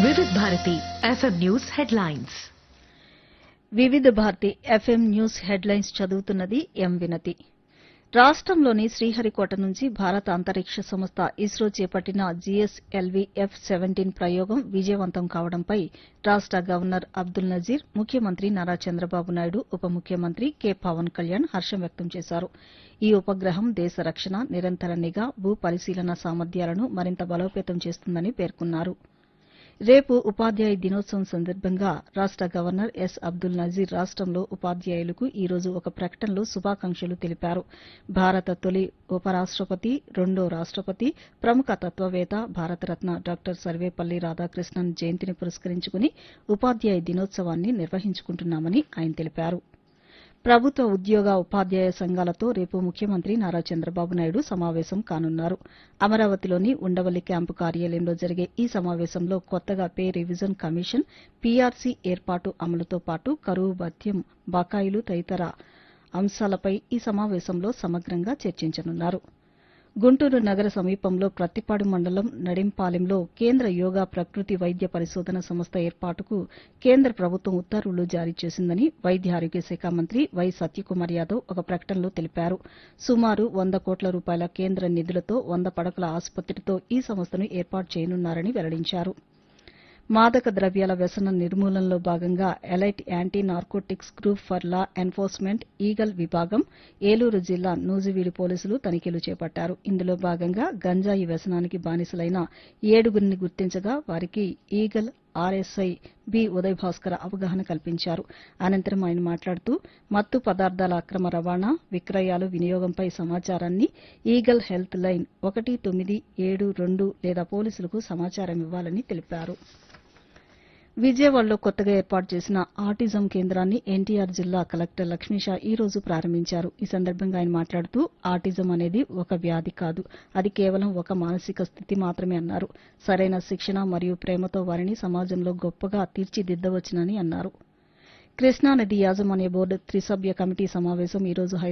వివిధ Bharati FM news headlines వివిధ Bharati FM news headlines చదువుతున్నది ఎం వినతి రాష్టంలోని శ్రీహరికోట నుంచి భారత అంతరిక్ష సంస్థ ఇస్రో చేపట్టిన జీఎస్ఎల్వీ ఎఫ్ సెవెంటీన్ ప్రయోగం విజయవంతం కావడంపై రాష్ట గవర్నర్ అబ్దుల్ నజీర్ ముఖ్యమంత్రి నారా చంద్రబాబు నాయుడు ఉప ముఖ్యమంత్రి కె పవన్ కళ్యాణ్ హర్షం వ్యక్తం చేశారు ఈ ఉపగ్రహం దేశ రక్షణ నిరంతర నిఘా భూ పరిశీలన సామర్థ్యాలను మరింత బలోపేతం చేస్తుందని పేర్కొన్నారు రేపు ఉపాధ్యాయ దినోత్సవం సందర్భంగా రాష్ట గవర్నర్ ఎస్ అబ్దుల్ నజీర్ రాష్టంలో ఉపాధ్యాయులకు ఈ రోజు ఒక ప్రకటనలో శుభాకాంక్షలు తెలిపారు భారత తొలి ఉపరాష్టపతి రెండో రాష్టపతి ప్రముఖ తత్వవేత్త భారతరత్న డాక్టర్ సర్వేపల్లి రాధాకృష్ణన్ జయంతిని పురస్కరించుకుని ఉపాధ్యాయ దినోత్సవాన్ని నిర్వహించుకుంటున్నామని ఆయన తెలిపారు ప్రభుత్వ ఉద్యోగ ఉపాధ్యాయ సంఘాలతో రేపు ముఖ్యమంత్రి నారా చంద్రబాబు నాయుడు సమావేశం కానున్నారు అమరావతిలోని ఉండవల్లి క్యాంపు కార్యాలయంలో జరిగే ఈ సమావేశంలో కొత్తగా పే రివిజన్ కమిషన్ పీఆర్సీ ఏర్పాటు అమలుతో పాటు కరువు భత్యం బకాయిలు తదితర అంశాలపై ఈ సమావేశంలో సమగ్రంగా చర్చించనున్నారు గుంటూరు నగర సమీపంలో ప్రత్తిపాడు మండలం నడింపాలెంలో కేంద్ర యోగా ప్రకృతి వైద్య పరిశోధన సంస్థ ఏర్పాటుకు కేంద్ర ప్రభుత్వం ఉత్తర్వులు జారీ చేసిందని వైద్య ఆరోగ్య శాఖ మంత్రి వై సత్యకుమార్ యాదవ్ ఒక ప్రకటనలో తెలిపారు సుమారు వంద కోట్ల రూపాయల కేంద్ర నిధులతో వంద పడకల ఆసుపత్రితో ఈ సంస్థను ఏర్పాటు చేయనున్నారని వెల్లడించారు మాదక ద్రవ్యాల వ్యసన నిర్మూలనలో భాగంగా elite anti narcotics group for law enforcement Eagle విభాగం ఏలూరు జిల్లా నూజివీడు పోలీసులు తనిఖీలు చేపట్టారు ఇందులో భాగంగా గంజాయి వ్యసనానికి బానిసలైన ఏడుగురిని గుర్తించగా వారికి Eagle RSI B Uday Bhaskar అవగాహన కల్పించారు అనంతరం ఆయన మాట్లాడుతూ మత్తు పదార్థాల అక్రమ రవాణా విక్రయాలు వినియోగంపై సమాచారాన్ని ఈగల్ హెల్త్ లైన్ ఒకటి తొమ్మిది ఏడు రెండు లేదా పోలీసులకు సమాచారం ఇవ్వాలని తెలిపారు విజయవాడలో కొత్తగా ఏర్పాటు చేసిన ఆటిజం కేంద్రాన్ని ఎన్టీఆర్ జిల్లా కలెక్టర్ లక్ష్మీషా ఈ రోజు ప్రారంభించారు ఈ సందర్భంగా ఆయన మాట్లాడుతూ ఆటిజం అనేది ఒక వ్యాధి కాదు అది కేవలం ఒక మానసిక స్థితి మాత్రమే అన్నారు సరైన శిక్షణ మరియు ప్రేమతో వారిని సమాజంలో గొప్పగా తీర్చిదిద్దవచ్చునని అన్నారు కృష్ణానది యాజమాన్య బోర్డు త్రిసభ్య కమిటీ సమావేశం ఈ రోజు